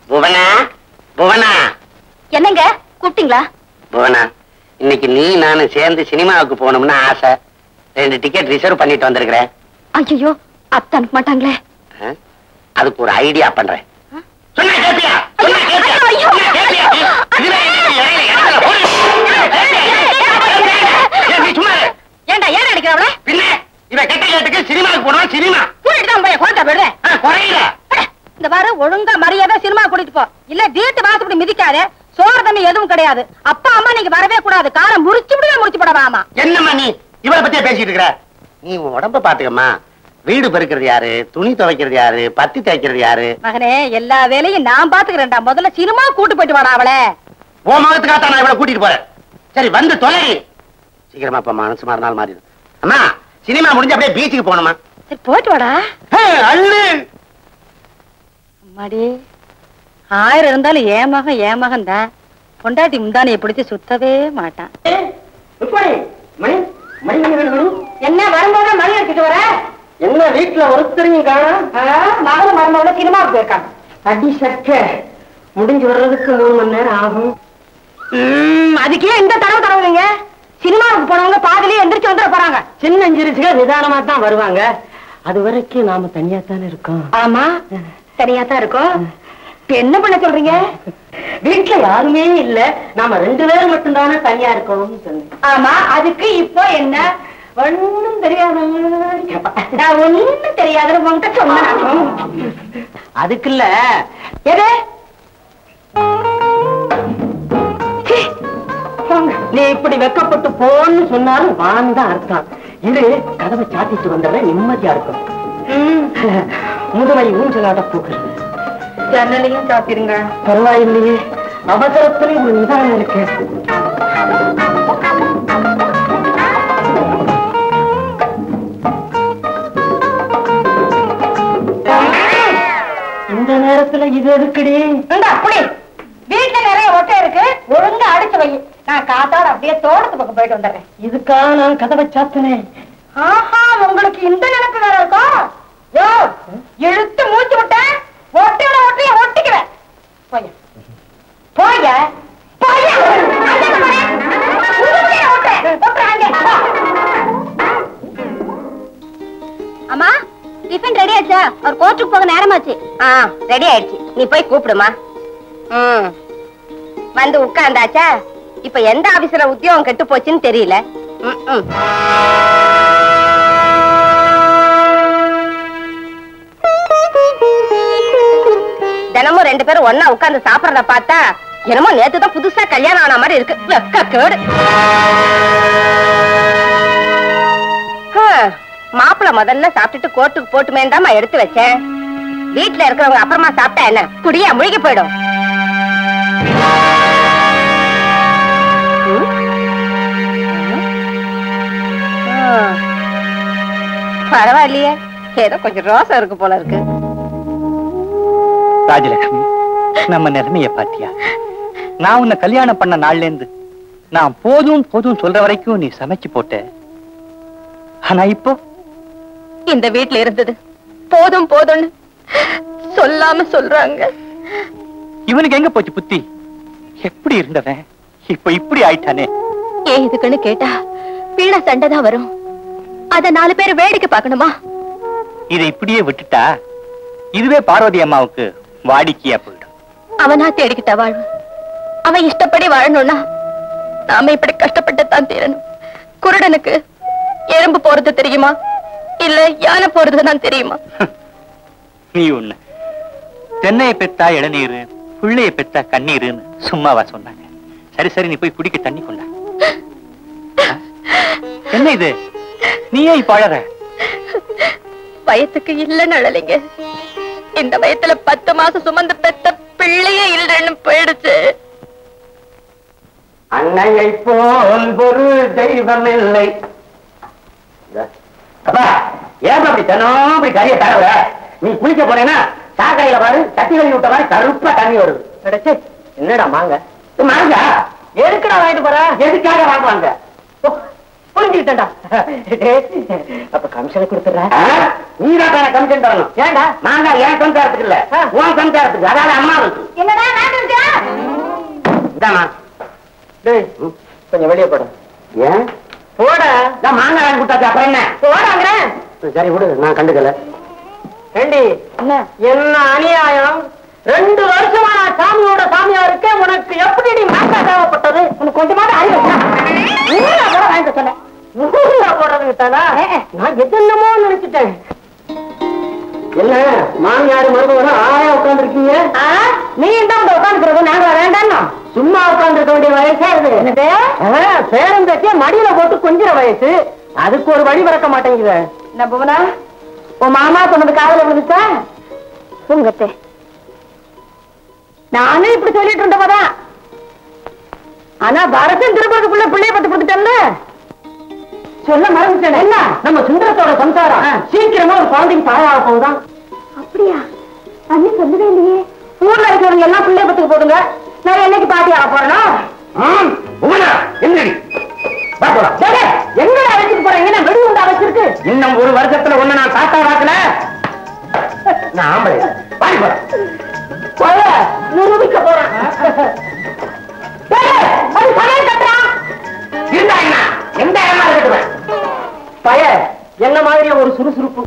புவனா புவனா என்னங்க கூப்பிட்டீங்களா புவனா இன்னைக்கு நீ நானும் சேர்ந்து சினிமாவுக்கு போகணும்னு ஆசை ரெண்டு டிக்கெட் ரிசர்வ் பண்ணிட்டு வந்திருக்கிறேன் ஐயோ அத்தை அனுப்ப மாட்டாங்களே ஆ? அதுக்கு ஒரு ஐடியா பண்றேன் சொன்னா கேப்பியா? சொன்னா கேப்பியா? ஐயோ, சொன்னா கேப்பியா? ஐயோ. இதுல என்ன இடையில இடத்துல போடு. ஏன் நீ சும்மா இரு. ஏண்டா ஏன் அடிக்கிறவள பின்ன இவ கெட்ட கேட்டுக்கு சினிமாவுக்கு போனோம் சினிமா கூட்டிட்டு தான் போய் குழந்தை விடுறேன் ஆ, குறையில இந்த பாரு ஒழுங்கா மரியாதை சினிமா கூட்டிட்டு போ இல்ல வீட்டு வாசப்படி மிதிக்காதே சோறு தண்ணி எதுவும் கிடையாது அப்பா அம்மா நீங்க வரவே கூடாது காரை முறிச்சு விடுவே முறிச்சு போடவாமா என்னம்மா நீ இவளை பத்தியே பேசிட்டு இருக்கிற நீ உன் உடம்ப பாத்துக்கம்மா வீடு பெருக்கிறது யாரு துணி துவைக்கிறது யாரு பத்தி தேய்க்கிறது யாரு மகனே எல்லா வேலையும் நான் பாத்துக்கிறேன்டா முதல்ல சினிமா கூட்டு போயிட்டு வாடா அவளை உன் மகத்துக்காக நான் இவளை கூட்டிட்டு போறேன் சரி வந்து தொலை சீக்கிரமா இப்ப மனசு மாறினால் மாறிடும் அம்மா சினிமா முடிஞ்சு அப்படியே பீச்சுக்கு போகணுமா சரி போயிட்டு வாடா ஹே, அள்ளு அம்மாடி ஆயிரம் இருந்தாலும் ஏன் மகன் ஏன் மகன் தான் பொண்டாட்டி முந்தானையை பிடிச்சு சுத்தவே மாட்டான் என்ன வரும்போது மணி எடுத்துட்டு வர என்ன வீட்டுல ஒருத்தரையும் காணும் மகன் மருமகள சினிமாவுக்கு போயிருக்காங்க அடி சக்க முடிஞ்சு வர்றதுக்கு மூணு மணி நேரம் ஆகும் அதுக்கே இந்த தடவை தடவுங்க சினிமாவுக்கு போனவங்க பாதிலேயே எந்திரிச்சு வந்துட போறாங்க சின்ன சிறுசுக நிதானமா தான் வருவாங்க அது வரைக்கும் நாம தனியா தானே இருக்கோம் ஆமா சரியா தான் இருக்கும் இப்ப என்ன பண்ண சொல்றீங்க வீட்டுல யாருமே இல்ல நாம ரெண்டு பேரும் மட்டும் தானே தனியா இருக்கணும்னு சொன்னேன் ஆமா அதுக்கு இப்போ என்ன ஒண்ணும் தெரியாத நான் ஒண்ணும் தெரியாத உங்ககிட்ட சொன்னேன் அதுக்கு இல்ல எது சீ, போங்க. நீ இப்படி வெக்கப்பட்டு போன்னு சொன்னாலும் வான் தான் அர்த்தம் இது கதவை சாத்திட்டு வந்துடுறேன் நிம்மதியா இருக்கும் ம், முதுமை ஊஞ்சலாட போகிறது ஜன்னலையும் சாத்திருங்க பரவாயில்லையே அவசரத்துல ஒரு நிதானம் இருக்கு இந்த நேரத்துல இது எதுக்குடி இந்த அப்படி வீட்டுல நிறைய ஒட்டை இருக்கு ஒழுங்கா அடிச்சு வை நான் காத்தாட அப்படியே தோட்டத்து பக்கம் போயிட்டு வந்துடுறேன் இதுக்காக நான் கதவை சாத்தினேன் ஆஹா உங்களுக்கு இந்த நினைப்பு வேற இருக்கா யோ இழுத்து மூச்சு விட்டேன் ஒட்டையோட ஒட்டைய ஒட்டிக்குவேன் போய போய போய அந்தாண்ட பாரு. உங்களுடைய ஒட்டை. ஒட்டுறாங்க. போ. அம்மா டிஃபன் ரெடி ஆச்சா அவர் கோர்ட்டுக்கு போக நேரமாச்சு ஆ ரெடி ஆயிடுச்சு நீ போய் கூப்பிடுமா ம் வந்து உட்கார்ந்தாச்சா இப்ப எந்த ஆபீஸ்ல உத்தியோகம் கெட்டு போச்சுன்னு தெரியல ம், ம். தினமும் ரெண்டு பேரும் ஒண்ணா உட்கார்ந்து சாப்பிடறத பார்த்தா என்னமோ நேத்து தான் புதுசா கல்யாணம் ஆன மாதிரி இருக்கு வெக்க கேடு ஹம், மாப்பிளை முதல்ல சாப்பிட்டுட்டு கோர்ட்டுக்கு போட்டுமேண்டாமா எடுத்து வச்சேன் வீட்டுல இருக்கிறவங்க அப்புறமா சாப்பிட்டா என்ன குடியா முழுகி போயிடும் ம்? ஆ. பரவாயில்லையே ஏதோ கொஞ்சம் ரோசம் இருக்கு போல இருக்கு ராஜலட்சுமி நம்ம நிலைமைய பாத்தியா நான் உன்னை கல்யாணம் பண்ண நாள்ல இருந்து நான் போதும் போதும் சொல்ற வரைக்கும் நீ சமைச்சு போட்ட ஆனா இப்போ இந்த வீட்ல இருந்தது போதும் போதும்னு சொல்லாம சொல்றாங்க இவனுக்கு எங்க போச்சு புத்தி எப்படி இருந்தவன் இப்ப இப்படி ஆயிட்டானே ஏன் இதுக்குன்னு கேட்டா வீணா சண்டை தான் வரும் அத நாலு பேர் வேடிக்கை பார்க்கணுமா இதை இப்படியே விட்டுட்டா இதுவே பார்வதி அம்மாவுக்கு வாடிக்கையா போயிடும் அவனா தேடிக்கிட்ட வாழ்வு அவன் இஷ்டப்படி வாழணும்னா நாம இப்படி கஷ்டப்பட்டுத்தான் தீரணும் குருடனுக்கு எறும்பு போறது தெரியுமா இல்ல யானை போறது தான் தெரியுமா நீ ஒண்ணு தென்னைய பெத்தா இளநீரு புள்ளைய பெத்தா கண்ணீருன்னு சும்மாவா சொன்னாங்க சரி சரி நீ போய் குடிக்க தண்ணி கொண்டா ஆ? என்ன இது நீ ஏன் இப்ப அழற வயத்துக்கு இல்லைன்னு அழலைங்க இந்த வயத்துல பத்து மாசம் சுமந்து பெத்த பிள்ளையே இல்லைன்னு போயிடுச்சு அன்னையை போல் ஒரு தெய்வம் இல்லை அப்பா ஏன் அப்படி தினம் இப்படி கறிய தரவ நீ குளிக்க போனேன்னா சாக்கடையில பாரு தட்டி கழுவி விட்ட மாதிரி கருப்பா தண்ணி வருது அடச்சே, என்னடா மாங்க இது மாங்க எதுக்குடா வாங்கிட்டு போற எதுக்காக வாங்குவாங்க ஓ, புரிஞ்சுக்கிட்டேன்டா அப்ப கமிஷனை கொடுத்துற நீ தான் கமிஷன் தரணும் ஏன்டா மாங்காய் என் சம்சாரத்துக்கு இல்ல ஆ. உன் சம்சாரத்துக்கு அதாவது அம்மாவுக்கு என்னடா நாட்டு இதாம்மா டேய் கொஞ்சம் வெளியே போட ஏன் போட இதான் மாங்காய் வாங்கி கொடுத்தாச்சு அப்புறம் என்ன போடாங்கிறேன் சரி விடு நான் கண்டுக்கல ஏண்டி என்ன என்ன அநியாயம் ரெண்டு வருஷமா நான் சாமியோட சாமியா இருக்கேன் உனக்கு எப்படி நீ மாங்கா தேவைப்பட்டது உனக்கு கொஞ்சமாவது அறிவு இருக்கா? நூறுரூவா கூட வாங்கிக்க சொன்னேன் நூறுரூவா போடுறது விட்டானா நான் எதென்னமோ நினைச்சிட்டேன் என்ன மாமியார் மருமகனும் ஆயா உட்காந்துருக்கீங்க ஆ, நீ தான் உட்காந்துக்கிறது நாங்க வேண்டாம் சும்மா உட்காந்துருக்க வேண்டிய வயசா இது என்னது பேரம் பேசிய மடியில போட்டு கொஞ்சிற வயசு அதுக்கு ஒரு வழி பிறக்க மாட்டேங்குது என்ன புவனா உன் மாமா சொன்னது காதல விழுந்துச்சா உங்கத்தே நானும் இப்படி சொல்லிட்டு இருந்தவதான் ஆனா பரதன் திருப்பதிக்குள்ள பிள்ளைய பத்து கொடுத்துட்டேன்ல சொல்ல மறந்துட்டேன் என்ன நம்ம சுந்தரத்தோட சம்சாரம் சீக்கிரமா ஒரு குழந்தைக்கு தாயாக போகுதான் அப்படியா அண்ணி சொல்லவே இல்லையே ஊர்ல இருக்கிறவங்க எல்லாம் பிள்ளைய பத்துக்கு போடுங்க நான் என்னைக்கு பாட்டி ஆக போறேனா என்னடி வா போலாம். எங்கடா வச்சுட்டு போறீங்க என்ன வெடி உண்டா வச்சிருக்கு இன்னும் ஒரு வருஷத்துல ஒண்ணு நான் தாத்தா வாக்கல நான் ஆம்பளை வாடி போறேன் கொலை நிரூபிக்க போறேன் டேய், அது சமையல் கட்டுறான் இருந்தா என்ன எந்த இடமா இருக்கட்டும் பய என்ன மாதிரி ஒரு சுறுசுறுப்பு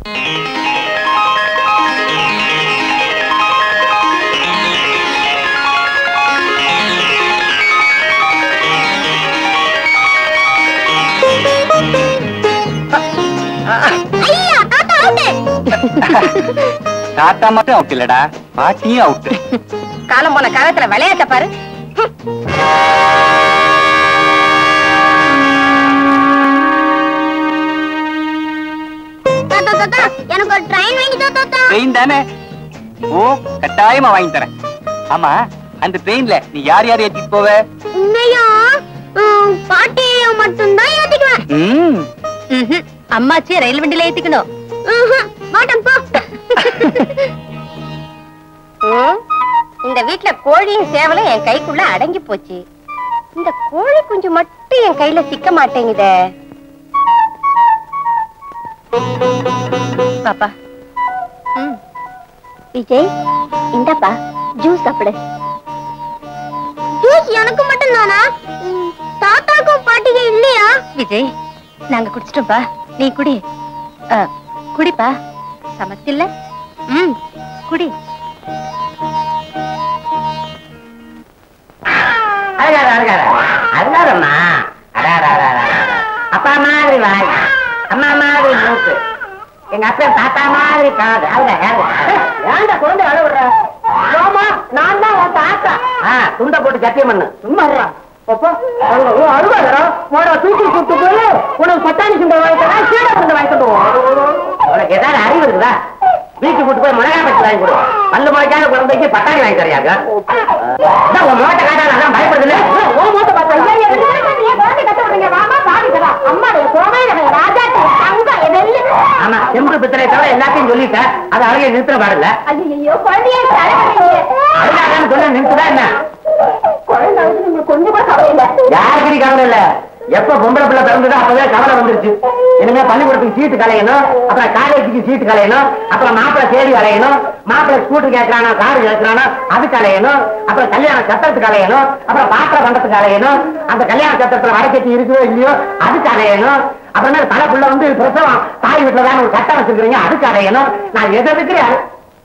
தாத்தா மட்டும் அவுட் இல்லடா பாட்டியும் அவுட் காலம் போன காலத்துல விளையாட்ட பாரு எனக்கு ஒரு ட்ரெயின் வாங்கி தாத்தா ட்ரெயின் தானே ஓ கட்டாயமா வாங்கி தரேன் ஆமா அந்த ட்ரெயின்ல நீ யார் யார் ஏத்திட்டு போவ உண்மையா பாட்டியை மட்டும்தான் ஏத்திக்குவேன் ம் அம்மாச்சி ரயில் வண்டியில ஏத்திக்கணும் மாட்டேன் போ இந்த வீட்ல கோழியும் சேவலும் என் கைக்குள்ள அடங்கி போச்சு இந்த கோழி குஞ்சு மட்டும் என் கையில சிக்க மாட்டேங்குதே பாப்பா ம். விஜய் இந்தப்பா ஜூஸ் சாப்பிடு ஜூஸ் எனக்கு மட்டும் தானா தாத்தாக்கும் பாட்டிக்கு இல்லையா விஜய் நாங்க குடிச்சிட்டோம்ப்பா நீ குடி ஆ, குடிப்பா சமத்தில்ல ம் குடி அழகாத அழகாத அழகாதம்மா அடாடாடாடா அப்பா மாதிரி வாய் அம்மா மாதிரி மூக்கு எங்க அப்பா தாத்தா மாதிரி காது அழுக அழுக ஏன்டா குழந்தை அழுவுற ஆமா நான் தான் உன் தாத்தா ஆ துண்டை போட்டு சத்தியம் பண்ணு சும்மா இருடா. அப்பா அழுவாதரா உன தூக்கி கூட்டு போய் உனக்கு பட்டாணி சுண்டை வாங்கி தரேன் சீடை சுண்டை வாங்கி தருவோம் உனக்கு ஏதாவது அறிவு இருக்குதா வீட்டுக்கு கூட்டு போய் மிளகா பச்சு வாங்கி கொடு பல்லு முளைக்காத குழந்தைக்கு பட்டாணி வாங்கி தரியாங்க இதான் உன் மோட்டை காட்டால அதான் பயப்படுதுல்ல ஓ மூத்த பார்த்தா ஐயா ஐயா ரெண்டு பேரும் நீ குழந்தை கட்ட விடுங்க வாமா பாவிக்கிறா அம்மாடைய சோமையில ராஜா தங்க எதெல்லு ஆமா செம்பு பித்தனை தவிர எல்லாத்தையும் சொல்லிட்டேன் அது அழகை நிறுத்த பாடல ஐயோ குழந்தைய தலைவலிங்க அழுகாதான்னு சொல்ல நிறுத்துதா என்ன குழந்தை வந்து உங்களுக்கு கொஞ்சம் கூட கவலை இல்லை யாருக்கு கவலை இல்ல எப்ப பொம்பளை பிள்ளை பிறந்ததோ அப்பவே கவலை வந்துருச்சு இனிமே பள்ளிக்கூடத்துக்கு சீட்டு கலையணும் அப்புறம் காலேஜுக்கு சீட்டு கலையணும் அப்புறம் மாப்பிள்ளை தேடி அலையணும் மாப்பிள்ளை ஸ்கூட்டர் கேட்கறானோ காரு கேட்கறானோ அதுக்கு அலையணும் அப்புறம் கல்யாண சத்திரத்துக்கு அலையணும் அப்புறம் பாத்திர பண்டத்துக்கு அலையணும் அந்த கல்யாண சத்திரத்துல வடக்கட்டி இருக்குதோ இல்லையோ அதுக்கு அலையணும் அப்புறமே பல பிள்ளை வந்து பிரசவம் தாய் வீட்டுல தான் ஒரு சட்டம் வச்சிருக்கீங்க அதுக்கு அலையணும் நான் எதை இருக்கிறேன்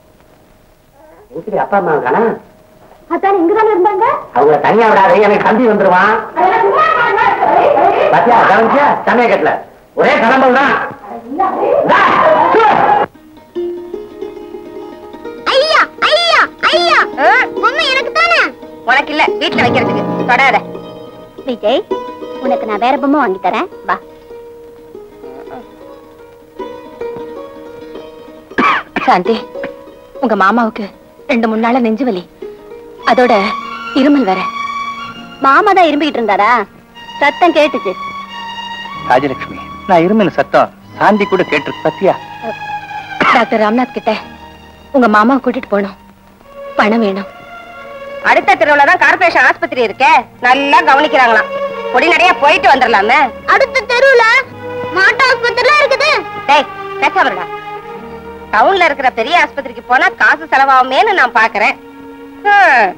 அப்பா அம்மா இருக்கானா அதான் இங்கதானே இருந்தாங்க அவங்கள தனியா விடாதே எனக்கு தம்பி வந்துருவான் பாத்தியா கவனிச்சியா சமய கட்டல ஒரே கடம்பல் தான் இந்தா, சு. ஐயா ஐயா ஐயா பொம்மை எனக்கு தானே உனக்கு இல்ல வீட்டுல வைக்கிறதுக்கு தொடாத விஜய் உனக்கு நான் வேற பொம்மை வாங்கி தரேன் வா சாந்தி உங்க மாமாவுக்கு ரெண்டு மூணு நாளா நெஞ்சு வலி அதோட இருமல் வேற மாமா தான் இரும்பிக்கிட்டு இருந்தாரா சத்தம் கேட்டுச்சு ராஜலட்சுமி நான் இருமின சத்தம் சாந்தி கூட கேட்டிருக்கு பத்தியா டாக்டர் ராம்நாத் கிட்ட உங்க மாமாவை கூட்டிட்டு போகணும் பணம் வேணும் அடுத்த தெருவுல தான் கார்பரேஷன் ஆஸ்பத்திரி இருக்கே நல்லா கவனிக்கிறாங்களாம் பொடி நடையா போயிட்டு வந்துடலாமே அடுத்த தெருவுல மாட்டு ஆஸ்பத்திரில இருக்குது டேய் பேசாம இருடா டவுன்ல இருக்கிற பெரிய ஆஸ்பத்திரிக்கு போனா காசு செலவாகுமேன்னு நான் பாக்குறேன் ஹம்.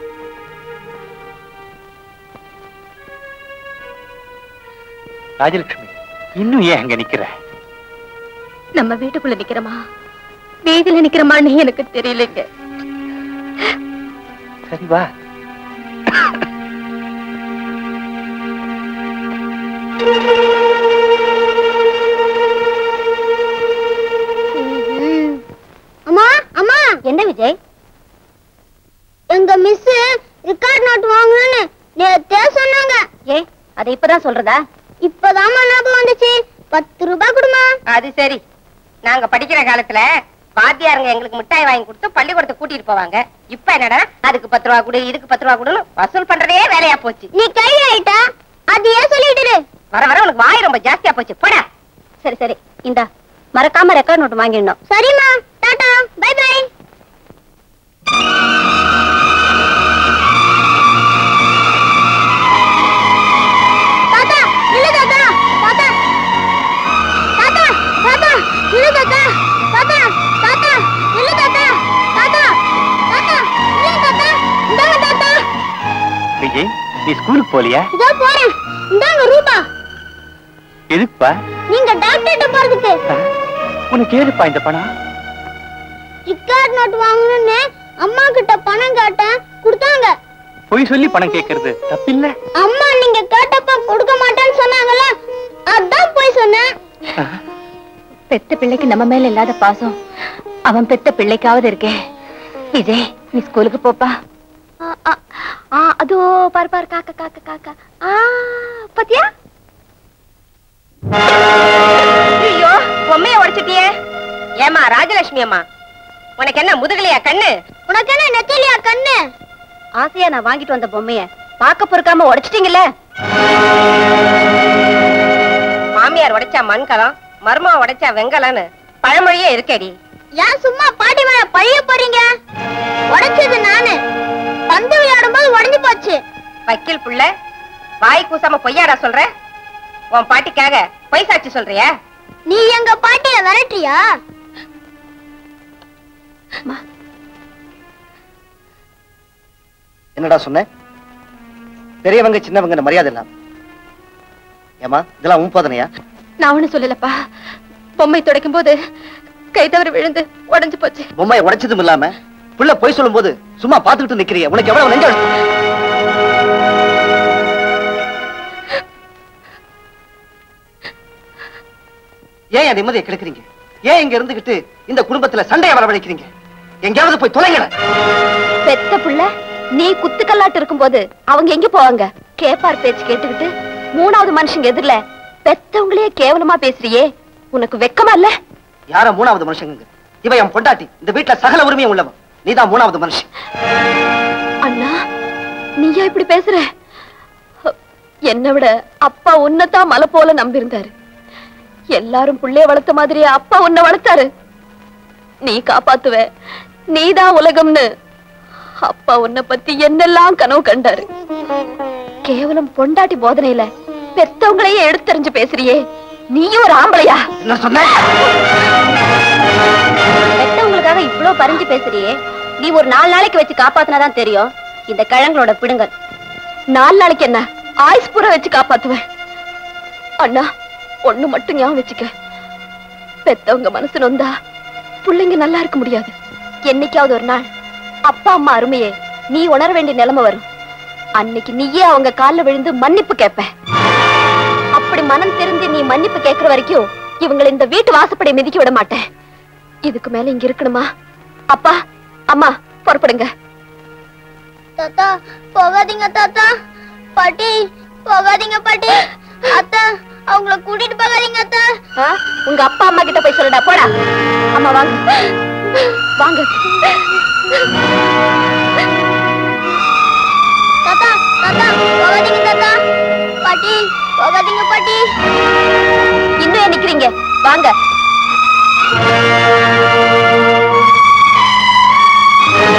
ராஜலட்சுமி இன்னும் ஏன் அங்க நிக்கிற நம்ம வீட்டுக்குள்ள நிக்கிறோமா வீதியில நிக்கிறோமான்னு எனக்கு தெரியலைங்க சரி வா அம்மா அம்மா என்ன விஜய் எங்க மிஸ் ரிக்கார்ட் நோட் வாங்கணும்னு நேத்தே சொன்னாங்க ஏ அதை இப்பதான் சொல்றதா இப்பதான் ஞாபகம் வந்துச்சு பத்து ரூபாய் கொடுமா அது சரி நாங்க படிக்கிற காலத்துல வாத்தியாருங்க எங்களுக்கு மிட்டாய் வாங்கி கொடுத்து பள்ளிக்கூடத்தை கூட்டிட்டு போவாங்க இப்ப என்னடா அதுக்கு பத்து ரூபா கொடு இதுக்கு பத்து ரூபா கொடுன்னு வசூல் பண்றதே வேலையா போச்சு நீ கேள்வி ஆயிட்டா அது ஏன் சொல்லிட்டு இரு. வர வர உனக்கு வாய் ரொம்ப ஜாஸ்தியா போச்சு போடா சரி சரி இந்தா மறக்காம ரெக்கார்ட் நோட் வாங்கிடணும் சரிம்மா டாடா பை பை தாத்தா நில்லு தாத்தா தாத்தா தாத்தா தாத்தா நில்லு தாத்தா தாத்தா தாத்தா நில்லு தாத்தா தாத்தா தாத்தா நில்லு தாத்தா இந்தாங்க தாத்தா விஜய் நீ ஸ்கூலுக்கு போலியா இதோ போறேன் இந்தாங்க ரூபா எதுக்குப்பா நீங்க டாக்டர்கிட்ட போறதுக்கு ஆ? உனக்கு ஏதுப்பா இந்த பணம் ரிக்கார்ட் நோட் வாங்கணும்னு அம்மா கிட்ட பணம் கேட்டேன் கொடுத்தாங்க பொய் சொல்லி பணம் கேட்கறது தப்பில்ல அம்மா நீங்க கேட்டப்ப கொடுக்க மாட்டேன்னு சொன்னாங்கல்ல அதான் போய் சொன்னேன் ஆ? பெத்த பிள்ளைக்கு நம்ம மேல இல்லாத பாசம் அவன் பெத்த பிள்ளைக்காவது இருக்கே விஜய் நீ ஸ்கூலுக்கு போப்பா ஆ, ஆ, ஆ, அதோ பாரு பாரு காக்கா காக்கா காக்கா ஆ பாத்தியா ஐயோ பொம்மைய உடைச்சிட்டியே ஏமா ராஜலட்சுமி அம்மா உனக்கு என்ன முதுகலையா கண்ணு உனக்கு என்ன நெத்திலியா கண்ணு ஆசையா நான் வாங்கிட்டு வந்த பொம்மைய பாக்க பொறுக்காம உடைச்சிட்டீங்கல்ல மாமியார் உடைச்சா மண்கலம் மருமா உடைச்சா வெங்கலம்னு பழமொழியே இருக்கடி ஏன் சும்மா பாட்டி மேல பழிய போறீங்க உடைச்சது நானு பந்து விளையாடும் போது உடைஞ்சு போச்சு வக்கீல் புள்ள வாய் கூசாம பொய்யாடா சொல்ற உன் பாட்டிக்காக பொய் சாட்சி சொல்றியா நீ எங்க பாட்டிய விரட்டியா என்னடா சொன்ன பெரியவங்க சின்னவங்க மரியாதை இல்லாம ஏமா இதெல்லாம் உன் போதனையா நான் ஒண்ணு சொல்லலப்பா பொம்மை துடைக்கும் போது கை தவறி விழுந்து உடைஞ்சு போச்சு பொம்மையை உடைச்சதும் இல்லாம புள்ள பொய் சொல்லும் போது சும்மா பாத்துக்கிட்டு நிக்கிறிய உனக்கு எவ்வளவு நெஞ்ச அழுத்தம்? ஏன் என் நிம்மதியை கெடுக்குறீங்க ஏன் இங்க இருந்துகிட்டு இந்த குடும்பத்துல சண்டையை வரவழைக்கிறீங்க எங்கேயாவது போய் தொலைங்கட பெத்த புள்ள நீ குத்துக்கல்லாட்டு இருக்கும்போது அவங்க எங்க போவாங்க கேப்பார் பேச்சு கேட்டுக்கிட்டு மூணாவது மனுஷங்க எதிரில பெத்தவங்களையே கேவலமா பேசுறியே உனக்கு வெக்கமா இல்ல யார மூணாவது மனுஷங்க இவ என் பொண்டாட்டி இந்த வீட்டுல சகல உரிமையும் உள்ளவன் நீதான் மூணாவது மனுஷன் அண்ணா நீயா இப்படி பேசுற என்னை விட அப்பா உன்னைத்தான் மலை போல நம்பியிருந்தாரு எல்லாரும் புள்ளைய வளர்த்த மாதிரியே அப்பா உன்னை வளர்த்தாரு நீ காப்பாத்துவ நீதான் உலகம்னு அப்பா உன்னை பத்தி என்னெல்லாம் கனவு கண்டாரு கேவலம் பொண்டாட்டி போதனையில பெத்தவங்களையே எடுத்தறிஞ்சு பேசுறியே நீயும் ஒரு ஆம்பளையா என்ன சொன்ன பெத்தவங்களுக்காக இவ்ளோ பறிஞ்சு பேசுறியே நீ ஒரு நாலு நாளைக்கு வச்சு காப்பாத்தினாதான் தெரியும் இந்த கிழங்களோட பிடுங்கல் நாலு நாளைக்கு என்ன ஆயுஸ் பூரா வச்சு காப்பாத்துவேன் அண்ணா ஒண்ணு மட்டும் ஞாபகம் வச்சுக்க பெத்தவங்க மனசு நொந்தா பிள்ளைங்க நல்லா இருக்க முடியாது என்னைக்காவது ஒரு நாள் அப்பா அம்மா அருமையே நீ உணர வேண்டிய நிலைமை வரும் அன்னைக்கு நீயே அவங்க கால்ல விழுந்து மன்னிப்பு கேட்ப அப்படி மனம் திருந்தி நீ மன்னிப்பு கேட்கிற வரைக்கும் இவங்களை இந்த வீட்டு வாசப்படி மிதிக்க விட மாட்டேன் இதுக்கு மேல இங்க இருக்கணுமா அப்பா அம்மா புறப்படுங்க தாத்தா போகாதீங்க தாத்தா பாட்டி போகாதீங்க பாட்டி அத்தா அவங்கள கூட்டிட்டு போகாதீங்க அத்தா ஆ? உங்க அப்பா அம்மா கிட்ட போய் சொல்லுடா போடா அம்மா வாங்க வாங்க தாத்தா தாத்தா போகாதீங்க தாத்தா பாட்டி போகாதீங்க பாட்டி இன்னும் ஏன் நிக்கிறீங்க வாங்க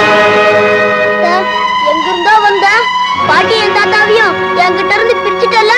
அத்தா, எங்க இருந்தோ வந்த பாட்டி என் தாத்தாவையும் என்கிட்ட இருந்து பிரிச்சுட்டல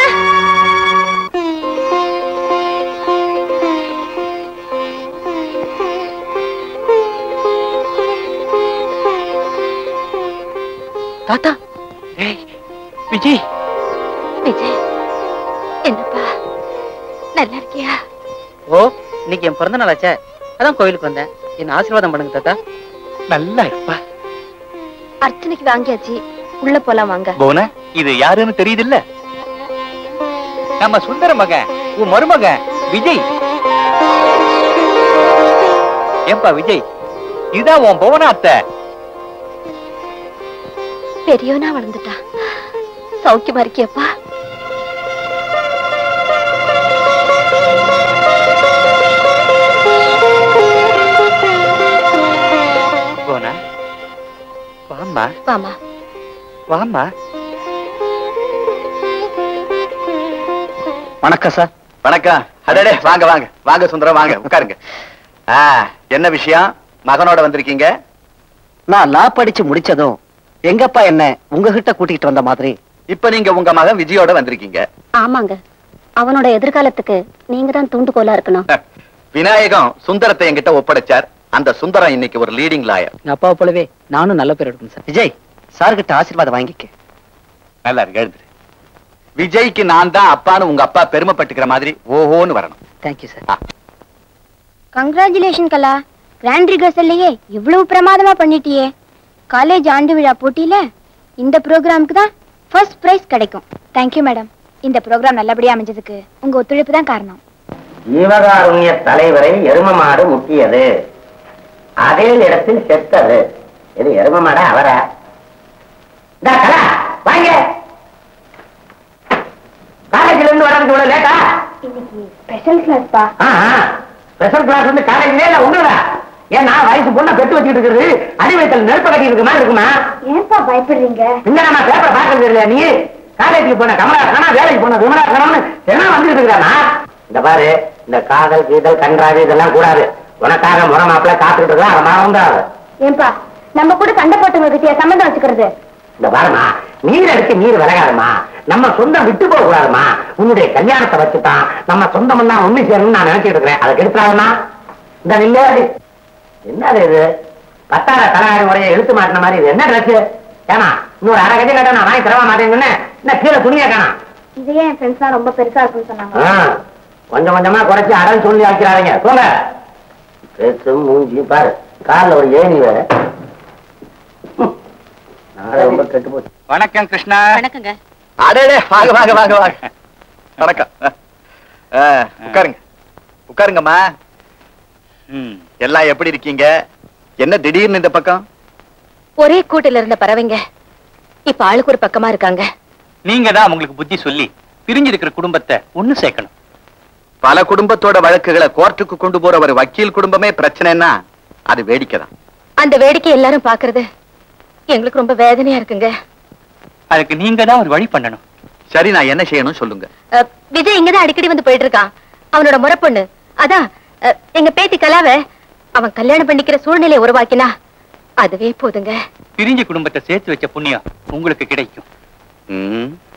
தாத்தா ஏய் விஜய் விஜய் என்னப்பா நல்லா இருக்கியா ஓ இன்னைக்கு என் பிறந்த நாள் ஆச்சே அதான் கோயிலுக்கு வந்தேன் என்ன ஆசீர்வாதம் பண்ணுங்க தாத்தா நல்லா இருப்பா அர்ச்சனைக்கு வாங்கியாச்சு உள்ள போலாம் வாங்க போன இது யாருன்னு தெரியுதுல்ல நம்ம சுந்தர மகன் உன் மருமகன் விஜய் ஏன்பா விஜய் இதுதான் உன் புவனா அத்தை பெரியவனா வளர்ந்துட்டா சௌக்கியமா இருக்கியப்பா போனா வாம்மா வாமா வாம்மா வணக்கம் சார் வணக்கம் அடடே வாங்க வாங்க வாங்க சுந்தரம் வாங்க உட்காருங்க ஆ, என்ன விஷயம் மகனோட வந்திருக்கீங்க நான் லா படிச்சு முடிச்சதும் எங்கப்பா என்ன உங்ககிட்ட கூட்டிட்டு வந்த மாதிரி இப்ப நீங்க உங்க மகன் விஜயோட வந்திருக்கீங்க ஆமாங்க அவனோட எதிர்காலத்துக்கு நீங்க தான் தூண்டுகோலா இருக்கணும் விநாயகம் சுந்தரத்தை என்கிட்ட ஒப்படைச்சார் அந்த சுந்தரம் இன்னைக்கு ஒரு லீடிங் லாயர் எங்க அப்பாவை போலவே நானும் நல்ல பேர் எடுக்கணும் சார் விஜய் சார் கிட்ட ஆசீர்வாதம் வாங்கிக்க நல்லா இருக்கு எழுந்துரு விஜய்க்கு நான் தான் அப்பான்னு உங்க அப்பா பெருமைப்பட்டுக்கிற மாதிரி ஓஹோன்னு வரணும் thank you sir congratulation Kala grand ரிகர்சல்லையே இவ்வளவு பிரமாதமா பண்ணிட்டியே காலேஜ் ஆண்டு விழா போட்டியில இந்த ப்ரோக்ராமுக்கு தான் ஃபர்ஸ்ட் பிரைஸ் கிடைக்கும் தேங்க்யூ மேடம் இந்த ப்ரோக்ராம் நல்லபடியா அமைஞ்சதுக்கு உங்க ஒத்துழைப்பு தான் காரணம் ஜீவகாருண்ய தலைவரை எரும மாடு முட்டியது அதே இடத்தில் செத்தது இது எரும மாடா அவரா இந்தா, கலா, வாங்க காலேஜ்ல இருந்து வரதுக்கு இவ்வளவு லேட்டா இன்னைக்கு ஸ்பெஷல் கிளாஸ்பா ஸ்பெஷல் கிளாஸ் வந்து காலேஜ்ல இல்ல உங்களா ஏன்னா வயசு பொண்ணை பெட்டு வச்சுட்டு இருக்கிறது அடிவயத்தில் நெருப்ப கட்டி இருக்க மாதிரி இருக்குமா ஏன்பா பயப்படுறீங்க இந்த நான் பேப்பர் பார்க்கறது இல்லையா நீ காலேஜுக்கு போன கமலா காணா வேலைக்கு போன விமலா காணாம்னு என்ன வந்துட்டு இருக்கிறானா இந்த பாரு இந்த காதல் கீதல் கன்றாது இதெல்லாம் கூடாது உனக்காக முறை மாப்பிள்ள காத்துக்கிட்டு இருக்கா அதை மறந்தாது ஏன்பா நம்ம கூட சண்டை போட்டவங்க கிட்டே சம்மந்தம் வச்சுக்கிறது இந்த பாருமா நீர் அடிச்சு நீர் விலகாதுமா நம்ம சொந்தம் விட்டு போக கூடாதுமா உன்னுடைய கல்யாணத்தை வச்சுட்டான் நம்ம சொந்தம் தான் உண்மை சேரணும்னு நான் நினைச்சிட்டு இருக்கிறேன் அதை கெடுத்துறாதுமா இந்த நில்லே என்னது இது பத்தார தலாயிரம் முறையை இழுத்து மாட்டின மாதிரி இது என்ன ட்ரெஸ் ஏமா இன்னொரு அரை கஜம் கேட்டா நான் வாங்கி தரவா மாட்டேங்கன்னு என்ன கீழே துணியா காணா இதையே என் ஃப்ரெண்ட்ஸ் ரொம்ப பெருசா இருக்குன்னு சொன்னாங்க ஆ, கொஞ்சம் கொஞ்சமா குறைச்சு அடன் சொல்லி ஆக்கிறாங்க சொல்ல பேசு மூஞ்சி பாரு கால்ல ஒரு ஏணி வேற ம். நாளை ரொம்ப கெட்டு போச்சு வணக்கம் கிருஷ்ணா வணக்கங்க அடடே வாங்க வாங்க வாங்க வாங்க வணக்கம் ஆ, உட்காருங்க உட்காருங்கம்மா ம். எல்லாம் எப்படி இருக்கீங்க என்ன திடீர்னு இந்த பக்கம் ஒரே கூட்டில இருந்த பறவைங்க இப்ப ஆளுக்கு ஒரு பக்கமா இருக்காங்க நீங்க தான் உங்களுக்கு புத்தி சொல்லி பிரிஞ்சிருக்கிற குடும்பத்தை ஒண்ணு சேர்க்கணும் பல குடும்பத்தோட வழக்குகளை கோர்ட்டுக்கு கொண்டு போற ஒரு வக்கீல் குடும்பமே பிரச்சனைன்னா அது வேடிக்கை தான் அந்த வேடிக்கை எல்லாரும் பாக்குறது எங்களுக்கு ரொம்ப வேதனையா இருக்குங்க அதுக்கு நீங்க தான் ஒரு வழி பண்ணணும் சரி நான் என்ன செய்யணும் சொல்லுங்க அஹ், விஜய் இங்கதான் அடிக்கடி வந்து போயிட்டு இருக்கான் அவனோட முறை பொண்ணு அதான் அஹ், எங்க பேத்தி கலாவ அவன் கல்யாணம் பண்ணிக்கிற சூழ்நிலையை உருவாக்கினா அதுவே போதுங்க பிரிஞ்ச குடும்பத்தை சேர்த்து வச்ச புண்ணியம் உங்களுக்கு கிடைக்கும் ம்